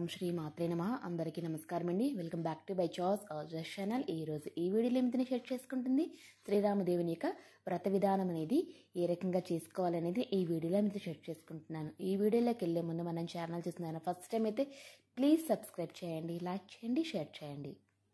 శ్రీ మాత్రే నమ అందరికీ నమస్కారం అండి వెల్కమ్ బ్యాక్ టు బై చాస్ జస్ట్ ఛానల్ ఈరోజు ఈ వీడియోలో ఏమిటిని షేర్ చేసుకుంటుంది శ్రీరామదేవుని యొక్క వ్రత విధానం అనేది ఏ రకంగా చేసుకోవాలనేది ఈ వీడియోలో మీతో షేర్ చేసుకుంటున్నాను ఈ వీడియోలోకి వెళ్ళే ముందు మనం ఛానల్ చూస్తున్నాను ఫస్ట్ టైం అయితే ప్లీజ్ సబ్స్క్రైబ్ చేయండి లైక్ చేయండి షేర్ చేయండి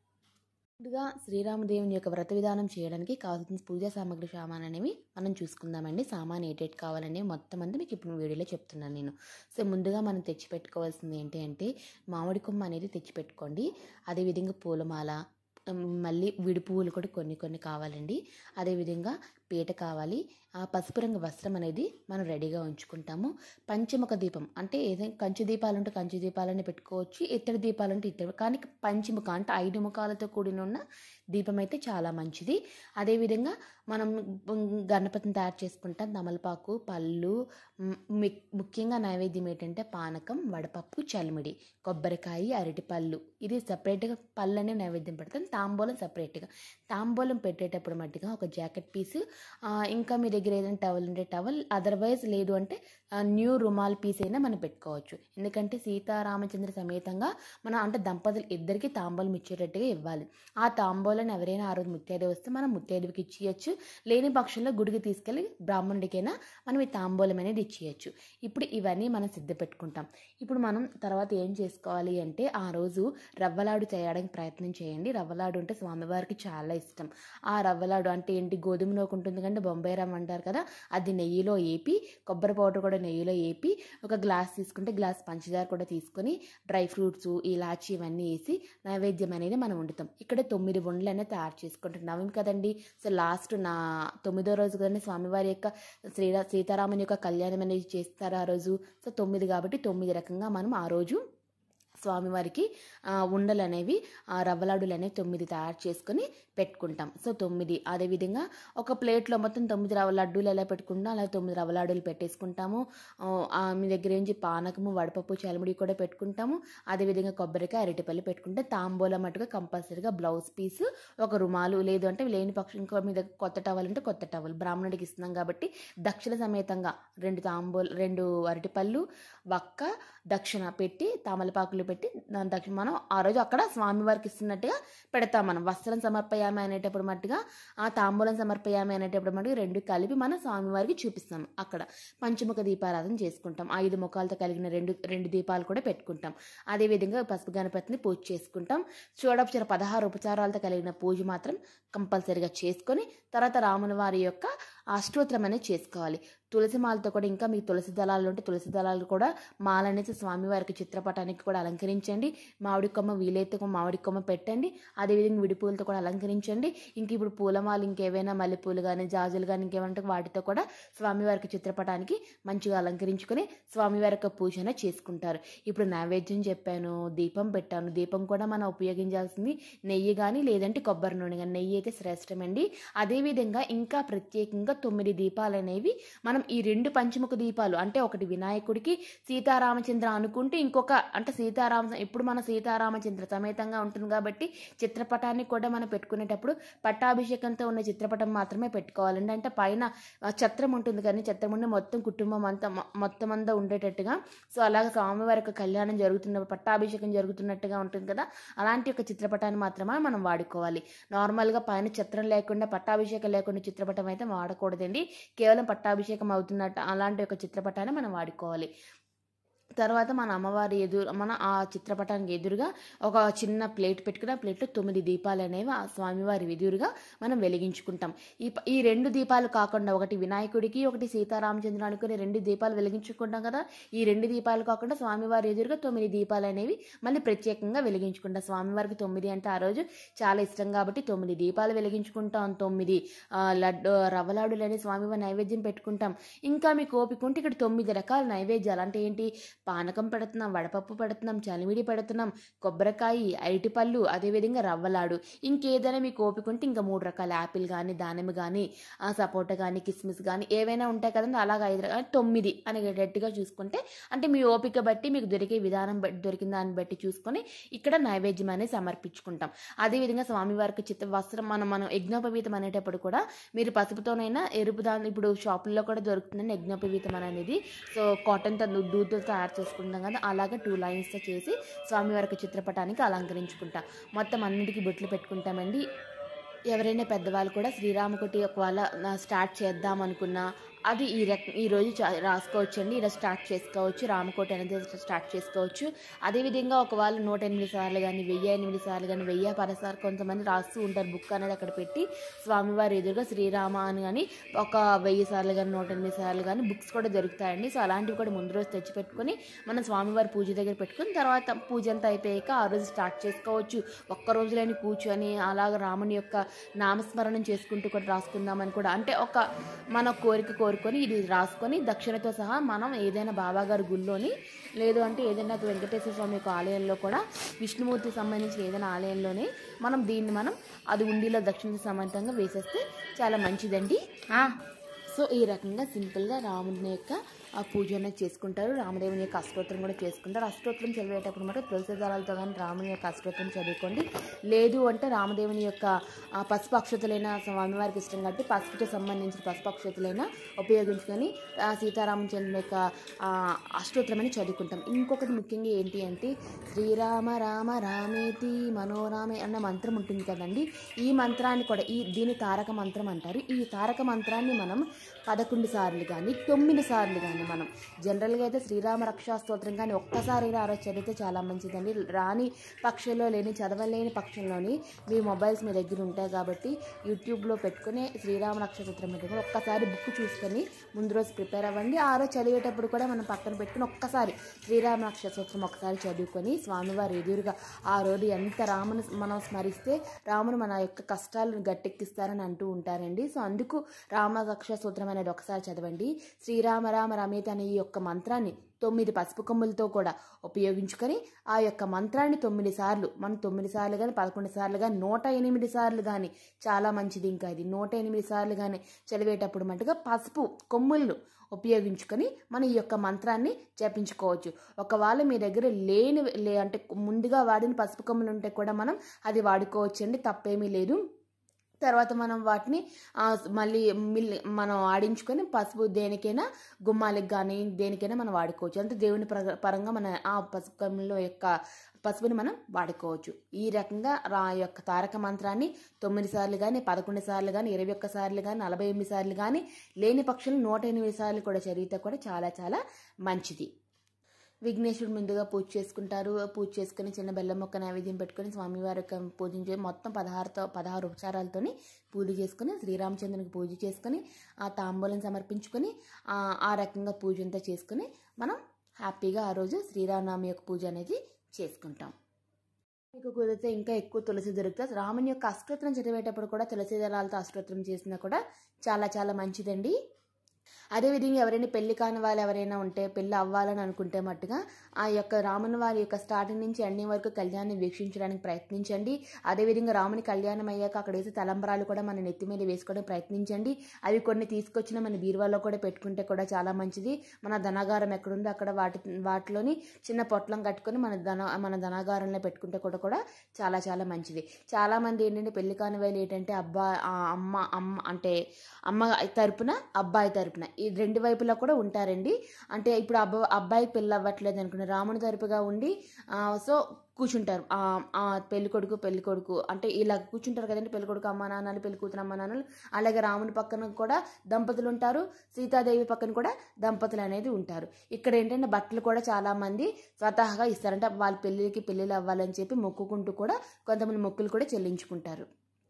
ముందుగా శ్రీరామదేవుని యొక్క వ్రత విధానం చేయడానికి కావాల్సిన పూజా సామాగ్రి సామాన్ అనేవి మనం చూసుకుందామండి సామాన్ ఏటేట్ కావాలనేవి మొత్తం అంతా మీకు ఇప్పుడు వీడియోలో చెప్తున్నాను నేను సో ముందుగా మనం తెచ్చిపెట్టుకోవాల్సింది ఏంటి అంటే మామిడి కొమ్మ అనేది తెచ్చిపెట్టుకోండి అదేవిధంగా పూలమాల ఉమ్, మళ్ళీ విడి పువ్వులు కూడా కొన్ని కొన్ని కావాలండి అదేవిధంగా పీట కావాలి ఆ పసుపు రంగు వస్త్రం అనేది మనం రెడీగా ఉంచుకుంటాము పంచముఖ దీపం అంటే ఏదైనా కంచు దీపాలు ఉంటే కంచు దీపాలని పెట్టుకోవచ్చు ఇత్తడి దీపాలు ఉంటే ఇత్తడి కానీ పంచముఖ అంటే ఐదు ముఖాలతో కూడిన ఉన్న దీపం అయితే చాలా మంచిది అదేవిధంగా మనం గణపతిని తయారు చేసుకుంటాం తమలపాకు పళ్ళు మ్, మి- ముఖ్యంగా నైవేద్యం ఏంటంటే పానకం వడపప్పు చలిమిడి కొబ్బరికాయ అరటిపళ్ళు ఇది సపరేట్గా పళ్ళు అనేవి నైవేద్యం పెడతాం తాంబూలం సపరేట్గా తాంబూలం పెట్టేటప్పుడు మట్టిగా ఒక జాకెట్ పీస్ ఇంకా మీ దగ్గర ఏదైనా టవల్ ఉంటే టవల్ అదర్వైజ్ లేదు అంటే ఆ, న్యూ రుమాల్ పీస్ అయినా మనం పెట్టుకోవచ్చు ఎందుకంటే సీతారామచంద్ర సమేతంగా మనం అంటే దంపతులు ఇద్దరికి తాంబూలం ఇచ్చేటట్టుగా ఇవ్వాలి ఆ తాంబూలను ఎవరైనా ఆ రోజు ముత్తైదు వస్తే మనం ముత్తైదుకి ఇచ్చేయచ్చు లేని పక్షంలో గుడికి తీసుకెళ్ళి బ్రాహ్మణుడికైనా మనం ఈ తాంబూలం అనేది ఇచ్చేయచ్చు ఇప్పుడు ఇవన్నీ మనం సిద్ధ పెట్టుకుంటాం ఇప్పుడు మనం తర్వాత ఏం చేసుకోవాలి అంటే ఆ రోజు రవ్వలాడు చేయడానికి ప్రయత్నం చేయండి రవ్వలాడు అంటే స్వామివారికి చాలా ఇష్టం ఆ రవ్వలాడు అంటే ఏంటి గోధుమ నూక ఉంటుంది కంటే బొంబాయి రవ్వ అంటారు కదా అది నెయ్యిలో ఏపి కొబ్బరి పౌడర్ కూడా నెయ్యిలో ఏపి ఒక గ్లాస్ తీసుకుంటే గ్లాస్ పంచదార కూడా తీసుకొని డ్రై ఫ్రూట్స్ ఇలాచి ఇవన్నీ వేసి నైవేద్యం అనేది మనం వండుతాం ఇక్కడ తొమ్మిది వండలు అనేది తయారు చేసుకుంటున్నాం కదండి సో లాస్ట్ నా తొమ్మిదో రోజు కదండి స్వామివారి యొక్క శ్రీరా సీతారాముని యొక్క కళ్యాణం అనేది చేస్తారు ఆ రోజు సో తొమ్మిది కాబట్టి తొమ్మిది రకంగా మనం ఆ రోజు స్వామివారికి ఆ, ఉండలు అనేవి ఆ రవ్వలాడులు అనేవి తొమ్మిది తయారు చేసుకొని పెట్టుకుంటాం సో తొమ్మిది అదేవిధంగా ఒక ప్లేట్లో మొత్తం తొమ్మిది రవ్వ లడ్డూలు ఎలా పెట్టుకుంటాం అలా తొమ్మిది రవ్వలాడులు పెట్టేసుకుంటాము ఆ, ఆ, మీ దగ్గర నుంచి పానకము వడపప్పు చలిమిడి కూడా పెట్టుకుంటాము అదేవిధంగా కొబ్బరికాయ అరటిపల్లి పెట్టుకుంటే తాంబూలం మటుగా కంపల్సరీగా బ్లౌజ్ పీస్ ఒక రుమాలు లేదు అంటే లేని పక్షం ఇంకో మీ దగ్గర కొత్త టవల్ అంటే కొత్త టవల్ బ్రాహ్మణుడికి ఇస్తున్నాం కాబట్టి దక్షిణ సమేతంగా రెండు తాంబూల రెండు అరటిపళ్ళు వక్క దక్షిణ పెట్టి తమలపాకులు పెట్టి దాని దక్షిణ మనం ఆ రోజు అక్కడ స్వామివారికి ఇస్తున్నట్టుగా పెడతాం మనం వస్త్రం సమర్పయామి అనేటప్పుడు మట్టుగా ఆ తాంబూలం సమర్పయామి అనేటప్పుడు మట్టుగా రెండు కలిపి మనం స్వామివారికి చూపిస్తాం అక్కడ పంచముఖ దీపారాధన చేసుకుంటాం ఐదు ముఖాలతో కలిగిన రెండు రెండు దీపాలు కూడా పెట్టుకుంటాం అదేవిధంగా పసుపు గణపతిని పూజ చేసుకుంటాం షోడోపచార పదహారు ఉపచారాలతో కలిగిన పూజ మాత్రం కంపల్సరీగా చేసుకొని తర్వాత రాముని వారి యొక్క అష్టోత్తరం అనేది చేసుకోవాలి తులసి మాలతో కూడా ఇంకా మీకు తులసి దళాలు ఉంటే తులసి దళాలు కూడా మాల అనేది స్వామివారికి చిత్రపటానికి కూడా అలంకరించండి మామిడి కొమ్మ వీలైతే ఒక మామిడి కొమ్మ పెట్టండి అదేవిధంగా విడి పూలతో కూడా అలంకరించండి ఇంక ఇప్పుడు పూలమాలు ఇంకేవైనా మల్లెపూలు కానీ జాజులు కానీ ఇంకేమంటే వాటితో కూడా స్వామివారికి చిత్రపటానికి మంచిగా అలంకరించుకొని స్వామివారి యొక్క పూజ అనేది చేసుకుంటారు ఇప్పుడు నైవేద్యం చెప్పాను దీపం పెట్టాను దీపం కూడా మనం ఉపయోగించాల్సింది నెయ్యి కానీ లేదంటే కొబ్బరి నూనె కానీ నెయ్యి అయితే శ్రేష్టమండి అదేవిధంగా ఇంకా ప్రత్యేకంగా తొమ్మిది దీపాలు అనేవి మనం ఈ రెండు పంచముఖ దీపాలు అంటే ఒకటి వినాయకుడికి సీతారామచంద్ర అనుకుంటే ఇంకొక అంటే సీతారామ ఇప్పుడు మన సీతారామచంద్ర సమేతంగా ఉంటుంది కాబట్టి చిత్రపటాన్ని కూడా మనం పెట్టుకునేటప్పుడు పట్టాభిషేకంతో ఉన్న చిత్రపటం మాత్రమే పెట్టుకోవాలండి అంటే పైన ఆ, ఛత్రం ఉంటుంది కానీ ఛత్రం ఉండి మొత్తం కుటుంబం అంతా మొ- మొత్తం అంతా ఉండేటట్టుగా సో అలాగే స్వామివారి యొక్క కళ్యాణం జరుగుతున్నప్పుడు పట్టాభిషేకం జరుగుతున్నట్టుగా ఉంటుంది కదా అలాంటి ఒక చిత్రపటాన్ని మాత్రమే మనం వాడుకోవాలి నార్మల్గా పైన చిత్రం లేకుండా పట్టాభిషేకం లేకుండా చిత్రపటం అయితే వాడకూడదండి కేవలం పట్టాభిషేకం అవుతున్నట్టు అలాంటి ఒక చిత్రపటాన్ని మనం వాడుకోవాలి తర్వాత మన అమ్మవారి ఎదురు మన ఆ చిత్రపటానికి ఎదురుగా ఒక చిన్న ప్లేట్ పెట్టుకుని ఆ ప్లేట్లో తొమ్మిది దీపాలు అనేవి ఆ స్వామివారి ఎదురుగా మనం వెలిగించుకుంటాం ఈ ప- ఈ రెండు దీపాలు కాకుండా ఒకటి వినాయకుడికి ఒకటి సీతారామచంద్ర అనుకునే రెండు దీపాలు వెలిగించుకుంటాం కదా ఈ రెండు దీపాలు కాకుండా స్వామివారి ఎదురుగా తొమ్మిది దీపాలు అనేవి మళ్ళీ ప్రత్యేకంగా వెలిగించుకుంటాం స్వామివారికి తొమ్మిది అంటే ఆ రోజు చాలా ఇష్టం కాబట్టి తొమ్మిది దీపాలు వెలిగించుకుంటాం తొమ్మిది ఆ, లడ్డు రవ్వలాడులు అనే స్వామివారి నైవేద్యం పెట్టుకుంటాం ఇంకా మీకు ఓపిక ఉంటే ఇక్కడ తొమ్మిది రకాల నైవేద్యాలు అంటే ఏంటి పానకం పెడుతున్నాం వడపప్పు పెడుతున్నాం చలివిడి పెడుతున్నాం కొబ్బరికాయ అరటిపళ్ళు అదేవిధంగా రవ్వలాడు ఇంకేదైనా మీకు ఓపిక ఉంటే ఇంకా మూడు రకాల యాపిల్ కానీ దానిమ్మ కానీ ఆ సపోటా కానీ కిస్మిస్ కానీ ఏవైనా ఉంటాయి కదండి అలాగ ఐదు రకాల తొమ్మిది అనేటట్టుగా చూసుకుంటే అంటే మీ ఓపిక బట్టి మీకు దొరికే విధానం బట్టి దొరికిన దాన్ని బట్టి చూసుకొని ఇక్కడ నైవేద్యం అనేది సమర్పించుకుంటాం అదేవిధంగా స్వామివారికి చిత్త వస్త్రం మనం మనం యజ్ఞోపవీతం అనేటప్పుడు కూడా మీరు పసుపుతోనైనా ఎరుపు దాని ఇప్పుడు షాపుల్లో కూడా దొరుకుతుందండి యజ్ఞోపవీతం అనేది సో కాటన్తో దూతో తయారు స్టార్ట్ చేసుకుంటాం కదా అలాగా టూ లైన్స్తో చేసి స్వామివారి యొక్క చిత్రపటానికి అలంకరించుకుంటాం మొత్తం అన్నిటికీ బొట్లు పెట్టుకుంటామండి ఎవరైనా పెద్దవాళ్ళు కూడా శ్రీరామకుటి ఒకవేళ నా స్టార్ట్ చేద్దాం అనుకున్నా అది ఈ రక ఈరోజు చా- రాసుకోవచ్చండి ఇలా స్టార్ట్ చేసుకోవచ్చు రామకోటి అనేది స్టార్ట్ చేసుకోవచ్చు అదేవిధంగా ఒకవేళ నూట ఎనిమిది సార్లు కానీ వెయ్యి ఎనిమిది సార్లు కానీ వెయ్యి పదసార్లు కొంతమంది రాస్తూ ఉంటారు బుక్ అనేది అక్కడ పెట్టి స్వామివారి ఎదురుగా శ్రీరామ అని కానీ ఒక వెయ్యి సార్లు కానీ నూట ఎనిమిది సార్లు కానీ బుక్స్ కూడా దొరుకుతాయండి సో అలాంటివి కూడా ముందు రోజు తెచ్చి పెట్టుకొని మనం స్వామివారి పూజ దగ్గర పెట్టుకుని తర్వాత పూజ అంతా అయిపోయాక ఆ రోజు స్టార్ట్ చేసుకోవచ్చు ఒక్క రోజులోని కూర్చొని అలాగ రాముని యొక్క నామస్మరణం చేసుకుంటూ కూడా రాసుకుందామని కూడా అంటే ఒక మన కోరిక కోరుకొని ఇది రాసుకొని దక్షిణతో సహా మనం ఏదైనా బాబాగారి గుళ్ళోని లేదు అంటే ఏదైనా వెంకటేశ్వర స్వామి యొక్క ఆలయంలో కూడా విష్ణుమూర్తికి సంబంధించిన ఏదైనా ఆలయంలోనే మనం దీన్ని మనం అది ఉండిలో దక్షిణ సమాంతంగా వేసేస్తే చాలా మంచిదండి సో ఈ రకంగా సింపుల్గా రాముని యొక్క ఆ పూజ అనేది చేసుకుంటారు రామదేవుని యొక్క అష్టోత్తరం కూడా చేసుకుంటారు అష్టోత్తరం చదివేటప్పుడు మాత్రం తులసి దళాలతో కానీ రాముని యొక్క అష్టోత్తరం చదువుకోండి లేదు అంటే రామదేవుని యొక్క ఆ, పసుపు అక్షతలైన స్వామివారికి ఇష్టం కాబట్టి పసుపుతో సంబంధించిన పసుపు అక్షతలైన ఉపయోగించుకొని ఆ, సీతారామచంద్రుని యొక్క ఆ, అష్టోత్తరం అని చదువుకుంటాం ఇంకొకటి ముఖ్యంగా ఏంటి అంటే శ్రీరామ రామ రామేతి మనోరామే అన్న మంత్రం ఉంటుంది కదండి ఈ మంత్రాన్ని కూడా ఈ దీని తారక మంత్రం అంటారు ఈ తారక మంత్రాన్ని మనం పదకొండు సార్లు కానీ తొమ్మిది సార్లు కానీ మనం జనరల్గా అయితే శ్రీరామ రక్షా స్తోత్రం కానీ ఒక్కసారి ఆ రోజు చదివితే చాలా మంచిదండి రాని పక్షంలో లేని చదవలేని పక్షంలోని మీ మొబైల్స్ మీ దగ్గర ఉంటాయి కాబట్టి యూట్యూబ్లో పెట్టుకుని శ్రీరామ రక్షా స్తోత్రం పెట్టుకుని ఒక్కసారి బుక్ చూసుకొని ముందు రోజు ప్రిపేర్ అవ్వండి ఆ రోజు చదివేటప్పుడు కూడా మనం పక్కన పెట్టుకుని ఒక్కసారి శ్రీరామ రక్షా స్తోత్రం ఒకసారి చదువుకొని స్వామివారి ఎదురుగా ఆ రోజు ఎంత రాముని మనం స్మరిస్తే రాముడు మన యొక్క కష్టాలను గట్టెక్కిస్తారని అంటూ ఉంటారండి సో అందుకు రామ రక్షా స్తోత్రం అనేది ఒకసారి చదవండి శ్రీరామ రామ రమేత అనే ఈ యొక్క మంత్రాన్ని తొమ్మిది పసుపు కొమ్ములతో కూడా ఉపయోగించుకొని ఆ యొక్క మంత్రాన్ని తొమ్మిది సార్లు మనం తొమ్మిది సార్లు కానీ పదకొండు సార్లు కానీ నూట ఎనిమిది సార్లు కానీ చాలా మంచిది ఇంకా ఇది నూట ఎనిమిది సార్లు కానీ చదివేటప్పుడు మటుగా పసుపు కొమ్ములను ఉపయోగించుకొని మనం ఈ యొక్క మంత్రాన్ని జపించుకోవచ్చు ఒకవేళ మీ దగ్గర లేని లే అంటే ముందుగా వాడిన పసుపు కొమ్ములు ఉంటే కూడా మనం అది వాడుకోవచ్చండి తప్పేమీ లేదు తర్వాత మనం వాటిని ఆ, మళ్ళీ మిల్ మనం ఆడించుకొని పసుపు దేనికైనా గుమ్మాలకు కానీ దేనికైనా మనం వాడుకోవచ్చు అంటే దేవుని ప్ర- పరంగా మన ఆ పసుపు కమ్ముల యొక్క పసుపుని మనం వాడుకోవచ్చు ఈ రకంగా రా యొక్క తారక మంత్రాన్ని తొమ్మిది సార్లు కానీ పదకొండు సార్లు కానీ ఇరవై ఒక్క సార్లు కానీ నలభై ఎనిమిది సార్లు కానీ లేని పక్షులు నూట ఎనిమిది సార్లు కూడా చదివితే కూడా చాలా చాలా మంచిది విఘ్నేశ్వరుడు ముందుగా పూజ చేసుకుంటారు పూజ చేసుకుని చిన్న బెల్లం మొక్క నైవేద్యం పెట్టుకొని స్వామివారి యొక్క పూజించే మొత్తం పదహారుతో పదహారు ఉపచారాలతోని పూజ చేసుకుని శ్రీరామచంద్రునికి పూజ చేసుకొని ఆ తాంబూలం సమర్పించుకొని ఆ ఆ రకంగా పూజ అంతా చేసుకుని మనం హ్యాపీగా ఆ రోజు శ్రీరామనవమి యొక్క పూజ అనేది చేసుకుంటాం మీకు కుదిరితే ఇంకా ఎక్కువ తులసి దొరుకుతుంది రాముని యొక్క అష్టోత్తరం చదివేటప్పుడు కూడా తులసి దళాలతో అష్టోత్తరం చేసినా కూడా చాలా చాలా మంచిదండి అదేవిధంగా ఎవరైనా పెళ్లి కాని వాళ్ళు ఎవరైనా ఉంటే పెళ్ళి అవ్వాలని అనుకుంటే మట్టుగా ఆ యొక్క రాముని వారి యొక్క స్టార్టింగ్ నుంచి ఎండింగ్ వరకు కళ్యాణాన్ని వీక్షించడానికి ప్రయత్నించండి అదేవిధంగా రాముని కళ్యాణం అయ్యాక అక్కడ వేసే తలంబరాలు కూడా మన నెత్తి మీద వేసుకోవడం ప్రయత్నించండి అవి కొన్ని తీసుకొచ్చిన మన బీరువాలో కూడా పెట్టుకుంటే కూడా చాలా మంచిది మన ధనాగారం ఎక్కడుందో అక్కడ వాటి వాటిలోని చిన్న పొట్లం కట్టుకొని మన ధన మన ధనాగారంలో పెట్టుకుంటే కూడా కూడా చాలా చాలా మంచిది చాలా మంది ఏంటంటే పెళ్లి కాని వాళ్ళు ఏంటంటే అబ్బా ఆ అమ్మ అమ్మ అంటే అమ్మ తరపున అబ్బాయి తరపున ఈ రెండు వైపులా కూడా ఉంటారండి అంటే ఇప్పుడు అబ్బ అబ్బాయి పెళ్ళి అవ్వట్లేదు అనుకున్న రాముని తరపుగా ఉండి ఆ, సో కూర్చుంటారు ఆ, ఆ పెళ్లి కొడుకు పెళ్లి కొడుకు అంటే ఇలా కూర్చుంటారు కదండి పెళ్లి కొడుకు అమ్మ నాన్నలు పెళ్లి కూతురు అమ్మ నాన్నలు అలాగే రాముని పక్కన కూడా దంపతులు ఉంటారు సీతాదేవి పక్కన కూడా దంపతులు అనేది ఉంటారు ఇక్కడ ఏంటంటే బట్టలు కూడా చాలా మంది స్వతహాగా ఇస్తారంటే వాళ్ళ పెళ్ళికి పెళ్ళిళ్ళు అవ్వాలని చెప్పి మొక్కుకుంటూ కూడా కొంతమంది మొక్కులు కూడా చెల్లించుకుంటారు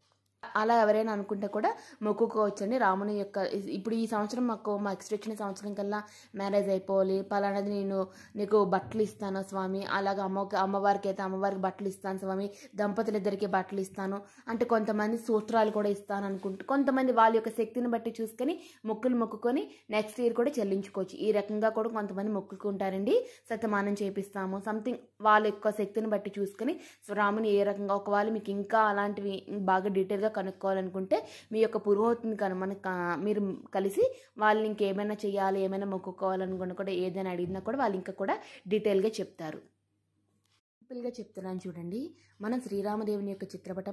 అలా ఎవరైనా అనుకుంటే కూడా మొక్కుకోవచ్చండి రాముని యొక్క ఇప్పుడు ఈ సంవత్సరం మాకు మా నెక్స్ట్ వచ్చిన సంవత్సరం కల్లా మ్యారేజ్ అయిపోవాలి పలానాది నేను నీకు బట్టలు ఇస్తాను స్వామి అలాగే అమ్మకి అమ్మవారికి అయితే అమ్మవారికి బట్టలు ఇస్తాను స్వామి దంపతులు ఇద్దరికి బట్టలు ఇస్తాను అంటే కొంతమంది సూత్రాలు కూడా ఇస్తాను అనుకుంటూ కొంతమంది వాళ్ళ యొక్క శక్తిని బట్టి చూసుకొని మొక్కులు మొక్కుకొని నెక్స్ట్ ఇయర్ కూడా చెల్లించుకోవచ్చు ఈ రకంగా కూడా కొంతమంది మొక్కుకుంటారండి సత్యమానం చేపిస్తాము సంథింగ్ వాళ్ళ యొక్క శక్తిని బట్టి చూసుకొని సో రాముని ఏ రకంగా ఒకవేళ మీకు ఇంకా అలాంటివి బాగా డీటెయిల్గా కనుక్కోవాలనుకుంటే మీ యొక్క పురోహితుని కను మన క- మీరు కలిసి వాళ్ళని ఇంకేమైనా చేయాలి ఏమైనా మొక్కుకోవాలనుకున్నా కూడా ఏదైనా అడిగినా కూడా వాళ్ళు ఇంకా కూడా డీటెయిల్గా చెప్తారు సింపుల్గా చెప్తున్నాను చూడండి మనం శ్రీరామదేవుని యొక్క చిత్రపటం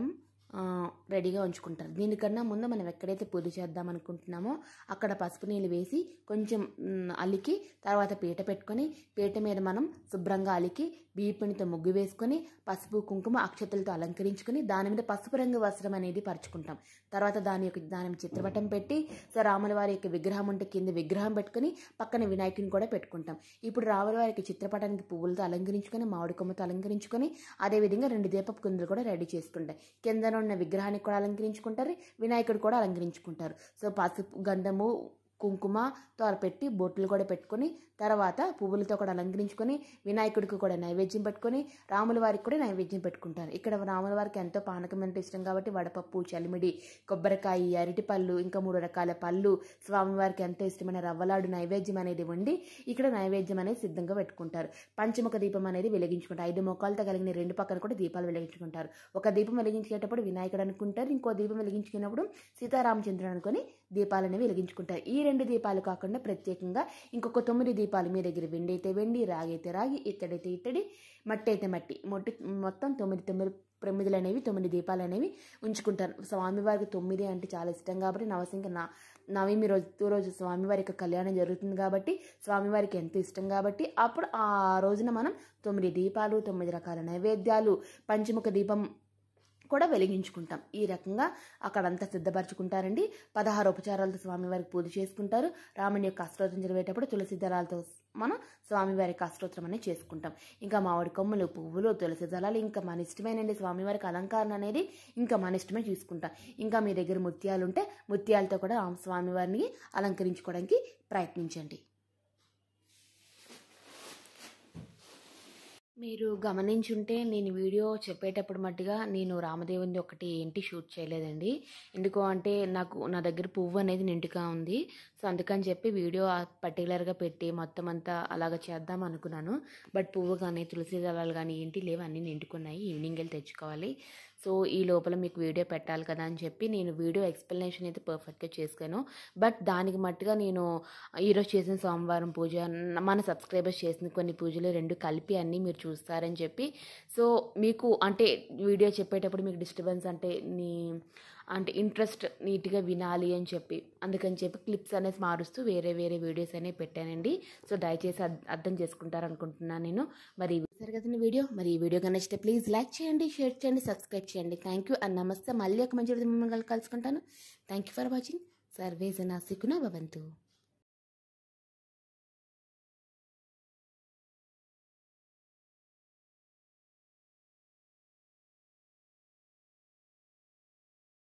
ఆ, రెడీగా ఉంచుకుంటారు దీనికన్నా ముందు మనం ఎక్కడైతే పూజ చేద్దాం అనుకుంటున్నామో అక్కడ పసుపు నీళ్ళు వేసి కొంచెం మ్, అలికి తర్వాత పీట పెట్టుకొని పీట మీద మనం శుభ్రంగా అలికి బియ్యపిండితో ముగ్గు వేసుకొని పసుపు కుంకుమ అక్షతలతో అలంకరించుకొని దాని మీద పసుపు రంగు వస్త్రం అనేది పరుచుకుంటాం తర్వాత దాని యొక్క దాని మీద చిత్రపటం పెట్టి సో రాముల వారి యొక్క విగ్రహం ఉంటే కింద విగ్రహం పెట్టుకొని పక్కన వినాయకుని కూడా పెట్టుకుంటాం ఇప్పుడు రాముల వారికి చిత్రపటానికి పువ్వులతో అలంకరించుకొని మామిడి కొమ్మతో అలంకరించుకొని అదేవిధంగా రెండు దీపపు కుందులు కూడా రెడీ చేసుకుంటాయి కింద ఉన్న విగ్రహానికి కూడా అలంకరించుకుంటారు వినాయకుడు కూడా అలంకరించుకుంటారు సో పసుపు గంధము కుంకుమతో పెట్టి బొట్లు కూడా పెట్టుకొని తర్వాత పువ్వులతో కూడా అలంకరించుకొని వినాయకుడికి కూడా నైవేద్యం పెట్టుకొని రాముల వారికి కూడా నైవేద్యం పెట్టుకుంటారు ఇక్కడ రాముల వారికి ఎంతో పానకం అంటే ఇష్టం కాబట్టి వడపప్పు చలిమిడి కొబ్బరికాయ అరటిపళ్ళు ఇంకా మూడు రకాల పళ్ళు స్వామివారికి ఎంతో ఇష్టమైన రవ్వలాడు నైవేద్యం అనేది వండి ఇక్కడ నైవేద్యం అనేది సిద్ధంగా పెట్టుకుంటారు పంచముఖ దీపం అనేది వెలిగించుకుంటారు ఐదు మొక్కలతో కలిగిన రెండు పక్కన కూడా దీపాలు వెలిగించుకుంటారు ఒక దీపం వెలిగించేటప్పుడు వినాయకుడు అనుకుంటారు ఇంకో దీపం వెలిగించుకున్నప్పుడు సీతారామచంద్రుడు అనుకొని దీపాలు అనేవి వెలిగించుకుంటారు ఈ రెండు దీపాలు కాకుండా ప్రత్యేకంగా ఇంకొక తొమ్మిది దీపాలు మీ దగ్గర వెండి అయితే వెండి రాగి అయితే రాగి ఇత్తడైతే ఇత్తడి మట్టి అయితే మట్టి మొట్టి మొత్తం తొమ్మిది తొమ్మిది ప్రమిదలు అనేవి తొమ్మిది దీపాలు అనేవి ఉంచుకుంటారు స్వామివారికి తొమ్మిది అంటే చాలా ఇష్టం కాబట్టి నవసింహ నా నవమి రోజు రోజు స్వామివారి యొక్క కళ్యాణం జరుగుతుంది కాబట్టి స్వామివారికి ఎంతో ఇష్టం కాబట్టి అప్పుడు ఆ రోజున మనం తొమ్మిది దీపాలు తొమ్మిది రకాల నైవేద్యాలు పంచముఖ దీపం కూడా వెలిగించుకుంటాం ఈ రకంగా అక్కడంతా సిద్ధపరచుకుంటారండి పదహారు ఉపచారాలతో స్వామివారికి పూజ చేసుకుంటారు రాముని యొక్క అష్టోత్తరం చదివేటప్పుడు తులసి దళాలతో మనం స్వామివారికి అష్టోత్తరం అనేది చేసుకుంటాం ఇంకా మామిడి కొమ్మలు పువ్వులు తులసి దళాలు ఇంకా మన ఇష్టమైనండి స్వామివారికి అలంకరణ అనేది ఇంకా మన ఇష్టమే చూసుకుంటాం ఇంకా మీ దగ్గర ముత్యాలు ఉంటే ముత్యాలతో కూడా ఆ స్వామివారిని అలంకరించుకోవడానికి ప్రయత్నించండి మీరు గమనించుంటే నేను వీడియో చెప్పేటప్పుడు మట్టుగా నేను రామదేవుని ఒకటి ఏంటి షూట్ చేయలేదండి ఎందుకు అంటే నాకు నా దగ్గర పువ్వు అనేది నిండుగా ఉంది సో అందుకని చెప్పి వీడియో పర్టికులర్గా పెట్టి మొత్తం అంతా అలాగ చేద్దాం అనుకున్నాను బట్ పువ్వు కానీ తులసి దళాలు కానీ ఏంటి లేవు అన్నీ నిండుకున్నాయి ఈవినింగ్ వెళ్ళి తెచ్చుకోవాలి సో ఈ లోపల మీకు వీడియో పెట్టాలి కదా అని చెప్పి నేను వీడియో ఎక్స్ప్లెనేషన్ అయితే పర్ఫెక్ట్గా చేశాను బట్ దానికి మట్టుగా నేను ఈరోజు చేసిన సోమవారం పూజ మన సబ్స్క్రైబర్స్ చేసిన కొన్ని పూజలు రెండు కలిపి అన్నీ మీరు చూస్తారని చెప్పి సో మీకు అంటే వీడియో చెప్పేటప్పుడు మీకు డిస్టర్బెన్స్ అంటే నీ అంటే ఇంట్రెస్ట్ నీట్గా వినాలి అని చెప్పి అందుకని చెప్పి క్లిప్స్ అనేది మారుస్తూ వేరే వేరే వీడియోస్ అనేవి పెట్టానండి సో దయచేసి అర్థ- అర్థం చేసుకుంటారు అనుకుంటున్నాను నేను మరి సరే కదండి వీడియో మరి ఈ వీడియో కనిస్తే ప్లీజ్ లైక్ చేయండి షేర్ చేయండి సబ్స్క్రైబ్ చేయండి థ్యాంక్ యూ అండ్ నమస్తే మళ్ళీ ఒక మంచి వీడియోతో మిమ్మల్ని కలుసుకుంటాను థ్యాంక్ యూ ఫర్ వాచింగ్ సర్వేజన సికున భవంతు